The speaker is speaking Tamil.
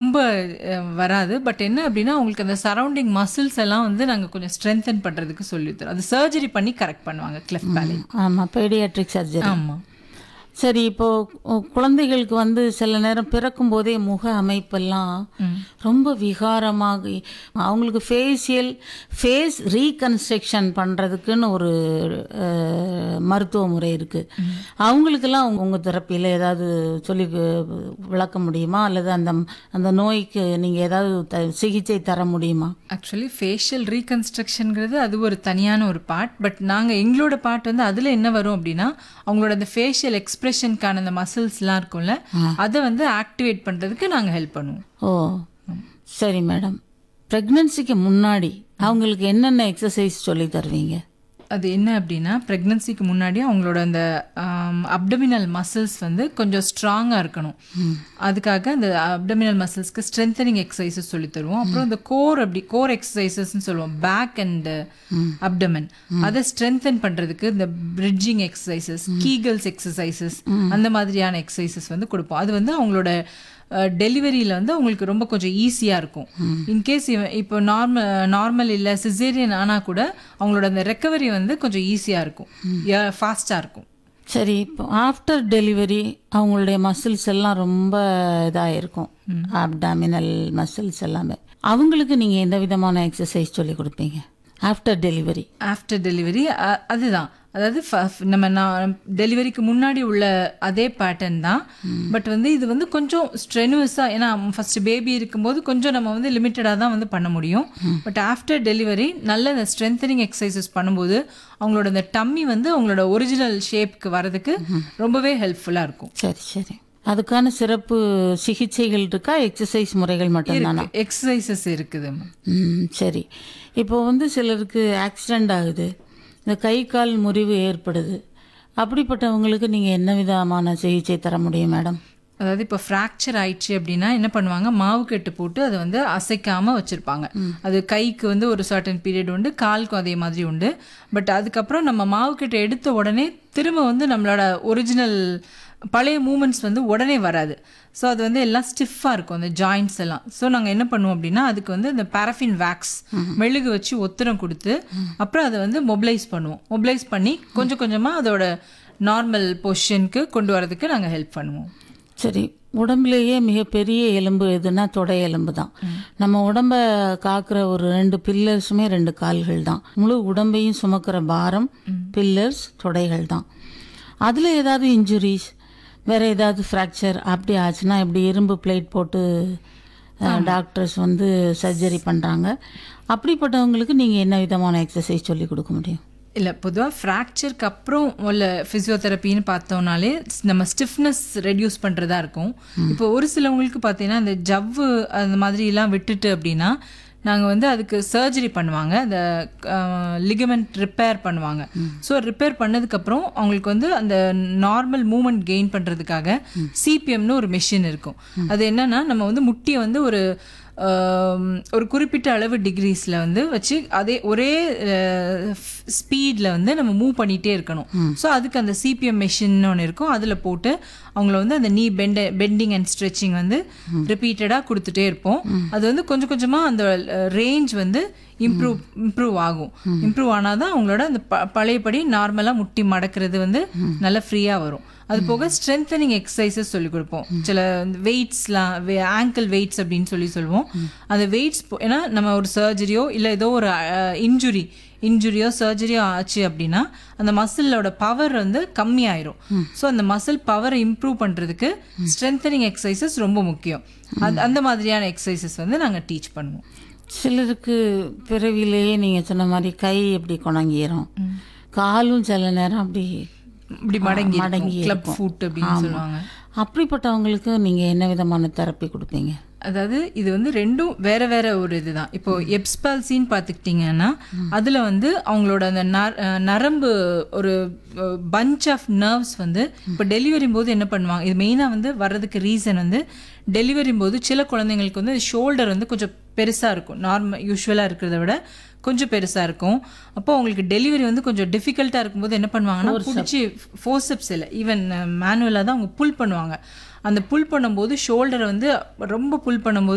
ரொம்ப அஹ், வராது பட் என்ன அப்படின்னா அவங்களுக்கு அந்த சரௌண்டிங் மசில்ஸ் எல்லாம் வந்து நாங்கள் கொஞ்சம் ஸ்ட்ரென்தன் பண்ணுறதுக்கு சொல்லித்தரோம் அது சர்ஜரி பண்ணி கரெக்ட் பண்ணுவாங்க கிளெஃப்ட் பேலே ஆமாம் பீடியாட்ரிக் சர்ஜரி ஆமாம் சரி இப்போ கு- குழந்தைகளுக்கு வந்து சில நேரம் பிறக்கும் போதே முக அமைப்பெல்லாம் ரொம்ப விகாரமாகி அவங்களுக்கு ஃபேஷியல் ஃபேஸ் ரீகன்ஸ்ட்ரக்ஷன் பண்ணுறதுக்குன்னு ஒரு அஹ், மருத்துவ முறை இருக்குது அவங்களுக்கெல்லாம் உங்க- உங்க தெரப்பியில் ஏதாவது சொல்லி கு- விளக்க முடியுமா அல்லது அந்த அந்த நோய்க்கு நீங்கள் ஏதாவது த சிகிச்சை தர முடியுமா ஆக்சுவலி ஃபேஷியல் ரீகன்ஸ்ட்ரக்ஷனுங்கிறது அது ஒரு தனியான ஒரு பார்ட் பட் நாங்கள் எங்களோட பார்ட் வந்து அதில் என்ன வரும் அப்படின்னா அவங்களோட அந்த ஃபேஷியல் எக்ஸ்பிரஷனுக்கான அந்த மசில்ஸ்லாம் இருக்கும்ல அதை வந்து ஆக்டிவேட் பண்ணுறதுக்கு நாங்கள் ஹெல்ப் பண்ணுவோம் ஓ சரி மேடம் ப்ரெக்னன்சிக்கு முன்னாடி அவங்களுக்கு என்னென்ன எக்ஸசைஸ் சொல்லி தருவீங்க அது என்ன அப்படின்னா ப்ரெக்னன்சிக்கு முன்னாடி அவங்களோட அந்த அப்டமினல் மசில்ஸ் வந்து கொஞ்சம் ஸ்ட்ராங்காக இருக்கணும் அதுக்காக அந்த அப்டமினல் மசில்ஸ்க்கு ஸ்ட்ரென்தனிங் எக்ஸசைசஸ் சொல்லி தருவோம் அப்புறம் இந்த கோர் அப்படி கோர் எக்ஸசைசஸ்ன்னு சொல்லுவோம் பேக் அண்ட் அப்டமன் அதை ஸ்ட்ரென்தன் பண்ணுறதுக்கு இந்த பிரிட்ஜிங் எக்ஸசைசஸ் கீகல்ஸ் எக்ஸசைசஸ் அந்த மாதிரியான எக்ஸசைசஸ் வந்து கொடுப்போம் அது வந்து அவங்களோட டெலிவரியில் வந்து அவங்களுக்கு ரொம்ப கொஞ்சம் ஈஸியாக இருக்கும் இன்கேஸ் இப்போ நார்மல் நார்மல் இல்லை சிசேரியன் ஆனால் கூட அவங்களோட அந்த ரெக்கவரி வந்து கொஞ்சம் ஈஸியாக இருக்கும் ஃபாஸ்ட்டாக இருக்கும் சரி இப்போ ஆஃப்டர் டெலிவரி அவங்களுடைய மசில்ஸ் எல்லாம் ரொம்ப இதாக இருக்கும் அப்டாமினல் மசில்ஸ் எல்லாமே அவங்களுக்கு நீங்கள் எந்த விதமான எக்ஸசைஸ் சொல்லி கொடுப்பீங்க ஆஃப்டர் டெலிவரி ஆஃப்டர் டெலிவரி அதுதான் அதாவது ஃப- நம்ம நான் டெலிவரிக்கு முன்னாடி உள்ள அதே பேட்டர்ன் தான் பட் வந்து இது வந்து கொஞ்சம் ஸ்ட்ரெனுவஸாக ஏன்னா ஃபர்ஸ்ட் பேபி இருக்கும்போது கொஞ்சம் நம்ம வந்து லிமிட்டடாக தான் வந்து பண்ண முடியும் பட் ஆஃப்டர் டெலிவரி நல்ல இந்த ஸ்ட்ரென்தனிங் எக்ஸசைசஸ் பண்ணும்போது அவங்களோட இந்த டம்மி வந்து அவங்களோட ஒரிஜினல் ஷேப்க்கு வரதுக்கு ரொம்பவே ஹெல்ப்ஃபுல்லாக இருக்கும் சரி சரி அதுக்கான சிறப்பு சிகிச்சைகள் இருக்கா எக்ஸசைஸ் முறைகள் மட்டும்தானா எக்ஸசைசஸ் இருக்குது ம் சரி இப்போ வந்து சிலருக்கு ஆக்சிடெண்ட் ஆகுது இந்த கை கால் முறிவு ஏற்படுது அப்படிப்பட்டவங்களுக்கு நீங்கள் என்ன விதமான சிகிச்சை தர முடியும் மேடம் அதாவது இப்போ ஃப்ராக்சர் ஆயிடுச்சு அப்படின்னா என்ன பண்ணுவாங்க மாவு கட்டு போட்டு அதை வந்து அசைக்காம வச்சிருப்பாங்க அது கைக்கு வந்து ஒரு சர்டன் பீரியட் உண்டு காலுக்கும் அதே மாதிரி உண்டு பட் அதுக்கப்புறம் நம்ம மாவு கட்டு எடுத்த உடனே திரும்ப வந்து நம்மளோட ஒரிஜினல் பழைய மூமெண்ட்ஸ் வந்து உடனே வராது ஸோ அது வந்து எல்லாம் ஸ்டிஃபாக இருக்கும் அந்த ஜாயின்ட்ஸ் எல்லாம் ஸோ நாங்கள் என்ன பண்ணுவோம் அப்படின்னா அதுக்கு வந்து இந்த பாரஃபின் வேக்ஸ் மெழுகு வச்சு ஒத்திரம் கொடுத்து அப்புறம் அதை வந்து மொபிலைஸ் பண்ணுவோம் மொபிலைஸ் பண்ணி கொஞ்சம் கொஞ்சமாக அதோட நார்மல் பொசிஷனுக்கு கொண்டு வரதுக்கு நாங்கள் ஹெல்ப் பண்ணுவோம் சரி உடம்புலேயே மிகப்பெரிய எலும்பு எதுனா தொடை எலும்பு தான் நம்ம உடம்ப காக்கிற ஒரு ரெண்டு பில்லர்ஸுமே ரெண்டு கால்கள் தான் முழு உடம்பையும் சுமக்கிற பாரம் பில்லர்ஸ் தொடைகள் தான் அதில் ஏதாவது இன்ஜுரிஸ் வேற ஏதாவது ஃப்ராக்சர் அப்படி ஆச்சுன்னா இப்படி இரும்பு பிளேட் போட்டு டாக்டர்ஸ் வந்து சர்ஜரி பண்ணுறாங்க அப்படிப்பட்டவங்களுக்கு நீங்கள் என்ன விதமான எக்ஸசைஸ் சொல்லி கொடுக்க முடியும் இல்லை பொதுவாக ஃப்ராக்சருக்கு அப்புறம் உள்ள ஃபிசியோதெரப்பின்னு பார்த்தோம்னாலே ஸ்- நம்ம ஸ்டிஃப்னஸ் ரெடியூஸ் பண்ணுறதா இருக்கும் இப்போ ஒரு சிலவங்களுக்கு பார்த்தீங்கன்னா இந்த ஜவ்வு அந்த மாதிரிலாம் விட்டுட்டு அப்படின்னா நாங்கள் வந்து அதுக்கு சர்ஜரி பண்ணுவாங்க அந்த லிகமெண்ட் ரிப்பேர் பண்ணுவாங்க ஸோ ரிப்பேர் பண்ணதுக்கப்புறம் அவங்களுக்கு வந்து அந்த நார்மல் மூமெண்ட் கெயின் பண்ணுறதுக்காக சிபிஎம்னு ஒரு மெஷின் இருக்கும் அது என்னன்னா நம்ம வந்து முட்டியை வந்து ஒரு ஆம், ஒரு குறிப்பிட்ட அளவு டிகிரிஸில் வந்து வச்சு அதே ஒரே ஸ்பீடில் வந்து நம்ம மூவ் பண்ணிகிட்டே இருக்கணும் ஸோ அதுக்கு அந்த சிபிஎம் மெஷின் ஒன்று இருக்கும் அதில் போட்டு அவங்கள வந்து அந்த நீ பெண்ட பெண்டிங் அண்ட் ஸ்ட்ரெச்சிங் வந்து ரிப்பீட்டடாக கொடுத்துட்டே இருப்போம் அது வந்து கொஞ்சம் கொஞ்சமாக அந்த ரேஞ்ச் வந்து இம்ப்ரூவ் இம்ப்ரூவ் ஆகும் இம்ப்ரூவ் ஆனால் தான் அவங்களோட அந்த ப பழையபடி நார்மலாக முட்டி மடக்கிறது வந்து நல்லா ஃப்ரீயாக வரும் அது போக ஸ்ட்ரென்தனிங் எக்ஸசைசஸ் சொல்லி கொடுப்போம் சில வெயிட்ஸ்லாம் ஆங்கிள் வெயிட்ஸ் அப்படின்னு சொல்லி சொல்லுவோம் அந்த வெயிட்ஸ் ஏன்னா நம்ம ஒரு சர்ஜரியோ இல்லை ஏதோ ஒரு இன்ஜுரி இன்ஜுரியோ சர்ஜரியோ ஆச்சு அப்படின்னா அந்த மசிலோட பவர் வந்து கம்மியாயிரும் ஸோ அந்த மசில் பவரை இம்ப்ரூவ் பண்ணுறதுக்கு ஸ்ட்ரென்தனிங் எக்ஸசைசஸ் ரொம்ப முக்கியம் அது அந்த மாதிரியான எக்ஸசைசஸ் வந்து நாங்கள் டீச் பண்ணுவோம் சிலருக்கு பிறவிலேயே நீங்கள் சொன்ன மாதிரி கை எப்படி குணங்கிரும் காலும் சில நேரம் அப்படி இப்படி மடங்கி மடங்கி கிளப் இருக்கும். ஃபுட் அப்படின்னு ஆமா. சொல்லுவாங்க அப்படிப்பட்டவங்களுக்கு நீங்கள் என்ன விதமான தெரப்பி கொடுப்பீங்க அதாவது இது வந்து ரெண்டும் வேற வேற ஒரு இதுதான் இப்போ எப்ஸ்பால்சின்னு பார்த்துக்கிட்டிங்கன்னா அதில் வந்து அவங்களோட அந்த நர- அஹ் நரம்பு ஒரு பஞ்ச் ஆஃப் நர்வ்ஸ் வந்து இப்போ டெலிவரி போது என்ன பண்ணுவாங்க இது மெயினாக வந்து வர்றதுக்கு ரீசன் வந்து டெலிவரி போது சில குழந்தைங்களுக்கு வந்து ஷோல்டர் வந்து கொஞ்சம் பெருசாக இருக்கும் நார்மல் யூஸ்வலாக இருக்கிறத விட கொஞ்சம் பெருசாக இருக்கும் அப்போ அவங்களுக்கு டெலிவரி வந்து கொஞ்சம் டிஃபிகல்ட்டாக இருக்கும்போது என்ன பண்ணுவாங்கன்னா பிடிச்சி ஃபோர்செப்ஸ் இல்லை ஈவன் மேனுவலாக தான் அவங்க புல் பண்ணுவாங்க அந்த புல் பண்ணும்போது ஷோல்டரை வந்து ரொம்ப புல் பண்ணும்போது